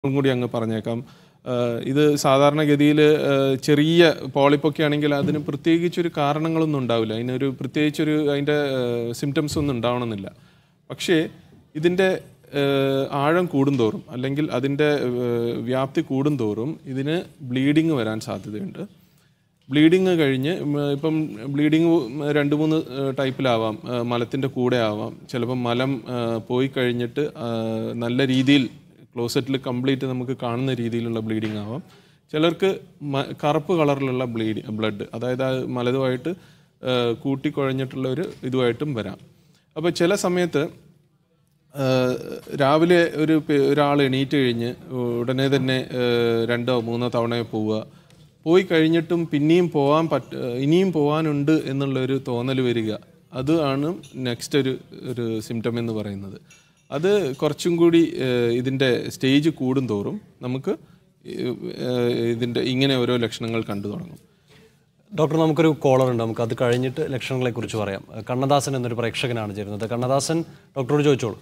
ഉം കൂടി അങ്ങ് പറഞ്ഞേക്കാം ആഹ് ഇത് സാധാരണഗതിയിൽ ചെറിയ പോളിപ്പൊക്കെ ആണെങ്കിൽ അതിന് പ്രത്യേകിച്ചൊരു കാരണങ്ങളൊന്നും ഉണ്ടാവില്ല അതിനൊരു പ്രത്യേകിച്ചൊരു അതിൻ്റെ സിംറ്റംസ് ഒന്നും ഉണ്ടാവണമെന്നില്ല പക്ഷേ ഇതിൻ്റെ ആഹ് ആഴം കൂടുന്തോറും അല്ലെങ്കിൽ അതിൻ്റെ ആഹ് വ്യാപ്തി കൂടുന്തോറും ഇതിന് ബ്ലീഡിങ് വരാൻ സാധ്യതയുണ്ട് ബ്ലീഡിങ് കഴിഞ്ഞ് ഉം, ഇപ്പം ബ്ലീഡിങ് രണ്ട് മൂന്ന് ഏഹ്, ടൈപ്പിലാവാം ഏഹ്, മലത്തിൻ്റെ കൂടെ ആവാം ചിലപ്പം മലം ഏഹ്, പോയി കഴിഞ്ഞിട്ട് ആഹ്, നല്ല രീതിയിൽ ക്ലോസറ്റിൽ കംപ്ലീറ്റ് നമുക്ക് കാണുന്ന രീതിയിലുള്ള ബ്ലീഡിങ് ആവാം ചിലർക്ക് മ- കറുപ്പ് കളറിലുള്ള ബ്ലീഡ് ബ്ലഡ് അതായത് ആ മലതുമായിട്ട് ഏഹ്, കൂട്ടിക്കുഴഞ്ഞിട്ടുള്ള ഒരു ഇതുമായിട്ടും വരാം അപ്പോൾ ചില സമയത്ത് ആഹ് രാവിലെ ഒരു പെ- ഒരാൾ എണീറ്റ് കഴിഞ്ഞ് ഉടനെ തന്നെ ആഹ് രണ്ടോ മൂന്നോ തവണയോ പോവുക പോയി കഴിഞ്ഞിട്ടും പിന്നെയും പോകാൻ പറ്റ ഇനിയും പോകാനുണ്ട് എന്നുള്ളൊരു തോന്നൽ വരിക അത് ആണ് നെക്സ്റ്റ് ഒരു ഒരു സിംറ്റം എന്ന് പറയുന്നത് അത് കുറച്ചും കൂടി ആഹ് ഇതിൻ്റെ സ്റ്റേജ് കൂടുന്തോറും നമുക്ക് ആഹ് ഇതിൻ്റെ ഇങ്ങനെ ഓരോ ലക്ഷണങ്ങൾ കണ്ടു തുടങ്ങും ഡോക്ടർ നമുക്കൊരു കോളർ ഉണ്ട് നമുക്ക് അത് കഴിഞ്ഞിട്ട് ലക്ഷണങ്ങളെ കുറിച്ച് പറയാം കണ്ണദാസൻ എന്നൊരു പ്രേക്ഷകനാണ് ചേരുന്നത് കണ്ണദാസൻ ഡോക്ടറോട് ചോദിച്ചോളൂ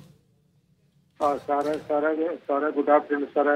ആ സാറേ സാറേ സാറേ ഗുഡ് ആഫ്റ്റർനൂൺ സാറേ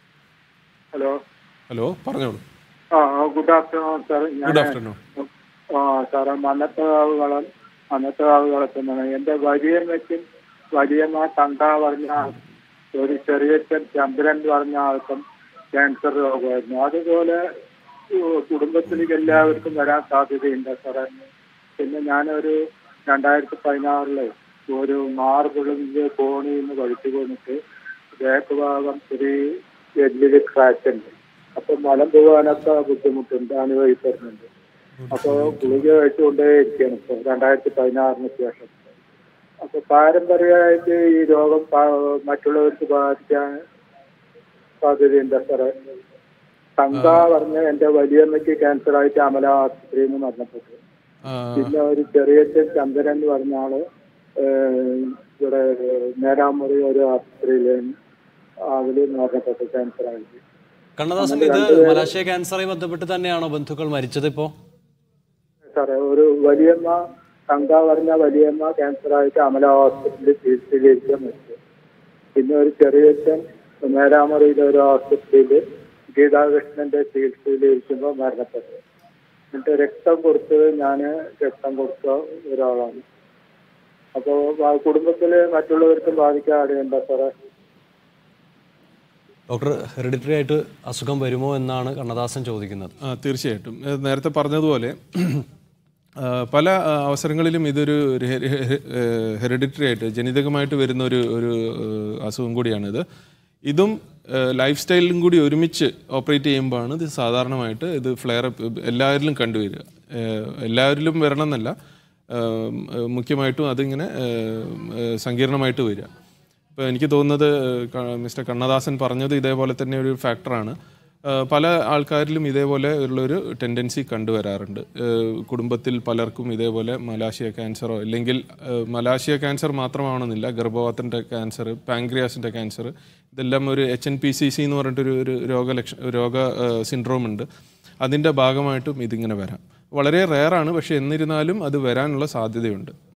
ഹലോ ഹലോ പറഞ്ഞോളൂ ആ ഗുഡ് ആഫ്റ്റർനൂൺ സാർ ഞാൻ ഗുഡ് ആഫ്റ്റർനൂൺ ആ സാറേ മന്നത്തകാവ് കളം മന്നത്തകാവ് കളത്തുനിന്നാണ് എൻ്റെ വലിയമ്മയ്ക്കും വലിയമ്മ തണ്ട പറഞ്ഞ ഒരു ചെറിയച്ഛൻ ചന്ദ്രൻ പറഞ്ഞ ആൾക്കും ക്യാൻസർ രോഗമായിരുന്നു അതുപോലെ ഉ- കുടുംബത്തിലേക്ക് എല്ലാവർക്കും വരാൻ സാധ്യതയുണ്ട് സാറേ പിന്നെ ഞാനൊരു രണ്ടായിരത്തി പതിനാറില് ഒരു മാർബിളിന്റെ കോണിയിൽ നിന്ന് വഴുത്തി വീണിട്ട് ബാക്ക് ഭാഗം ഒരു എല്ലില് ക്രാക്ക് ഉണ്ട് അപ്പൊ മലം പോകാനൊക്കെ ബുദ്ധിമുട്ടുണ്ട് അനുഭവിക്കുന്നുണ്ട് അപ്പൊ ഗുളിക കഴിച്ചുകൊണ്ടേ ഇരിക്കുകയാണ് ഇപ്പൊ രണ്ടായിരത്തി പതിനാറിന് ശേഷം അപ്പൊ പാരമ്പര്യമായിട്ട് ഈ രോഗം പ- മറ്റുള്ളവർക്ക് ബാധിക്കാൻ സാധ്യതയുണ്ട് സാറേ തങ്ക പറഞ്ഞ എന്റെ വലിയമ്മയ്ക്ക് ക്യാൻസർ ആയിട്ട് അമല ആശുപത്രിയിൽ നിന്ന് മരണപ്പെട്ടു പിന്നെ ഒരു ചെറിയച്ഛൻ ചന്ദ്രൻ എന്ന് പറഞ്ഞ ആള് ഏഹ്, ഇവിടെ നേരാമുറി ഒരു ആശുപത്രിയില് അതില് മരണപ്പെട്ടു ക്യാൻസർ ആയിട്ട് കണ്ണദാസൻ ഇത് മലാശയ ക്യാൻസറുമായി ബന്ധപ്പെട്ട് തന്നെയാണോ ബന്ധുക്കൾ മരിച്ചത് ഇപ്പോൾ സാറേ ഒരു വലിയമ്മ തങ്ക പറഞ്ഞ വലിയമ്മ ക്യാൻസർ ആയിട്ട് അമല ഹോസ്പിറ്റലിൽ ചികിത്സയിലിരിക്കാൻ മരിച്ചു പിന്നെ ഒരു ചെറിയച്ഛൻ നേരാമുറിയിലെ ഒരു ഹോസ്പിറ്റലിൽ ഗീതാകൃഷ്ണന്റെ ചികിത്സയിലിരിക്കുമ്പോൾ മരണപ്പെട്ടു എന്നിട്ട് രക്തം കൊടുത്തത് ഞാൻ രക്തം കൊടുത്ത ഒരാളാണ് അപ്പോ ആ കുടുംബത്തില് മറ്റുള്ളവർക്കും ബാധിക്കാതെയുണ്ടോ സാറേ ഡോക്ടർ ഹെറിഡിറ്ററി ആയിട്ട് അസുഖം വരുമോ എന്നാണ് കണ്ണദാസൻ ചോദിക്കുന്നത് ആ തീർച്ചയായിട്ടും ഏഹ് നേരത്തെ പറഞ്ഞതുപോലെ ആ, പല ആ, അവസരങ്ങളിലും ഇതൊരു ഹെറിഡിറ്ററി ആയിട്ട് ജനിതകമായിട്ട് വരുന്ന ഒരു ഒരു ഏഹ്, അസുഖം കൂടിയാണിത് ഇതും ലൈഫ് സ്റ്റൈലിലും കൂടി ഒരുമിച്ച് ഓപ്പറേറ്റ് ചെയ്യുമ്പോഴാണ് ഇത് സാധാരണമായിട്ട് ഇത് ഫ്ലെയർ എല്ലാവരിലും കണ്ടുവരിക ഏഹ്, എല്ലാവരിലും വരണം എന്നല്ല ഏഹ്, ഏഹ്, മുഖ്യമായിട്ടും അതിങ്ങനെ ഏഹ്, ഏഹ്, സങ്കീർണമായിട്ട് വരിക ഇപ്പോൾ എനിക്ക് തോന്നുന്നത് ക- മിസ്റ്റർ കണ്ണദാസൻ പറഞ്ഞത് ഇതേപോലെ തന്നെ ഒരു ഫാക്ടറാണ് ഏഹ് പല ആൾക്കാരിലും ഇതേപോലെ ഉള്ളൊരു ടെൻഡൻസി കണ്ടുവരാറുണ്ട് ഏഹ് കുടുംബത്തിൽ പലർക്കും ഇതേപോലെ മലാശയ ക്യാൻസറോ അല്ലെങ്കിൽ ഏഹ് മലാശയ ക്യാൻസർ മാത്രമാവണമെന്നില്ല ഗർഭപാത്രൻ്റെ ക്യാൻസർ പാങ്ക്രിയാസിൻ്റെ ക്യാൻസർ ഇതെല്ലാം ഒരു H N P C C എന്ന് പറഞ്ഞിട്ടൊരു ഒരു രോഗലക്ഷ രോഗ സിൻഡ്രോം ഉണ്ട് അതിൻ്റെ ഭാഗമായിട്ടും ഇതിങ്ങനെ വരാം വളരെ റെയറാണ് പക്ഷേ എന്നിരുന്നാലും അത് വരാനുള്ള സാധ്യതയുണ്ട്